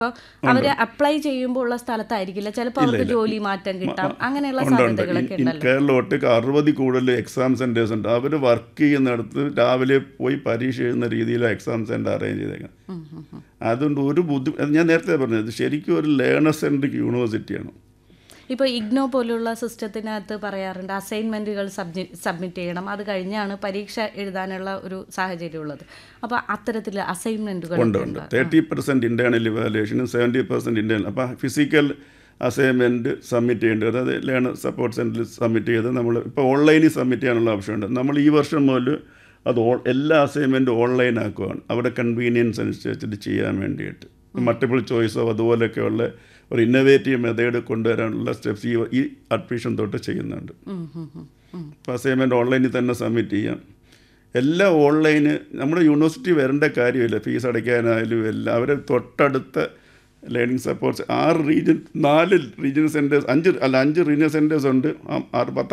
അവര് അപ്ലൈ ചെയ്യുമ്പോൾ ഉള്ള സ്ഥലത്തായിരിക്കില്ല ചിലപ്പോൾ അവർക്ക് ജോലി മാറ്റം കിട്ടാം അങ്ങനെയുള്ള ഉണ്ട് ഉണ്ട് സാധ്യതകളൊക്കെ ഇൻ- ഉണ്ടല്ലോ കേരള ഒട്ടേക്ക് അറുപത് കൂടുതൽ എക്സാം സെൻറ്റേഴ്സ് ഉണ്ട് അവർ വർക്ക് ചെയ്യുന്നിടത്ത് രാവിലെ പോയി പരീക്ഷ എഴുതുന്ന രീതിയിലാണ് എക്സാം സെൻറ്റർ അറേഞ്ച് ചെയ്തേക്കുന്നത് അതുകൊണ്ട് ഒരു ബുദ്ധിമുട്ട് ഞാൻ നേരത്തെ പറഞ്ഞത് ശരിക്കും ഒരു ലേണർ സെൻട്രിക് യൂണിവേഴ്സിറ്റിയാണ് ഇപ്പോൾ ഇഗ്നോ പോലുള്ള സിസ്റ്റത്തിനകത്ത് പറയാറുണ്ട് അസൈൻമെൻറ്റുകൾ സബ്മിറ്റ് ചെയ്യണം അത് കഴിഞ്ഞാണ് പരീക്ഷ എഴുതാനുള്ള ഒരു സാഹചര്യം ഉള്ളത് അപ്പോൾ അത്തരത്തിൽ അസൈൻമെൻറ്റുകൾ ഉണ്ട് ഉണ്ട് തേർട്ടി പെർസെൻറ്റ് ഇൻറ്റേർണൽ ഇവാലുവേഷനും സെവൻറ്റി പെർസെൻറ്റ് ഇൻറ്റേർണൽ അപ്പോൾ ഫിസിക്കൽ അസൈൻമെൻറ്റ് സബ്മിറ്റ് ചെയ്യേണ്ടത് അതായത് ലേണർ സപ്പോർട്ട് സെൻറ്ററിൽ സബ്മിറ്റ് ചെയ്ത് നമ്മൾ ഇപ്പോൾ ഓൺലൈനിൽ സബ്മിറ്റ് ചെയ്യാനുള്ള ഓപ്ഷൻ ഉണ്ട് നമ്മൾ ഈ വർഷം മുതൽ അത് ഓൾ- എല്ലാ അസൈൻമെൻറ്റും ഓൺലൈൻ ആക്കുകയാണ് അവിടെ കൺവീനിയൻസ് അനുസരിച്ചിട്ട് ചെയ്യാൻ വേണ്ടിയിട്ട് മൾട്ടിപ്പിൾ ചോയ്സോ അതുപോലെയൊക്കെയുള്ള ഒരു ഇന്നോവേറ്റീവ് മെത്തേഡ് കൊണ്ടുവരാനുള്ള സ്റ്റെപ്സ് ഈ ഈ അഡ്മിഷൻ തൊട്ട് ചെയ്യുന്നുണ്ട് അപ്പോൾ അസൈൻമെൻറ്റ് ഓൺലൈനിൽ തന്നെ സബ്മിറ്റ് ചെയ്യാം എല്ലാം ഓൺലൈന് നമ്മുടെ യൂണിവേഴ്സിറ്റി വരേണ്ട കാര്യമില്ല ഫീസ് അടയ്ക്കാനായാലും എല്ലാം അവരെ തൊട്ടടുത്ത ലേണിംഗ് സപ്പോർട്ട്സ് ആറ് റീജിയൻ നാല് റീജിയണൽ സെൻറ്റേഴ്സ് അഞ്ച് അല്ല അഞ്ച് റീജിയണൽ സെൻറ്റേഴ്സ് ഉണ്ട് ആ ആറ് പത്ത്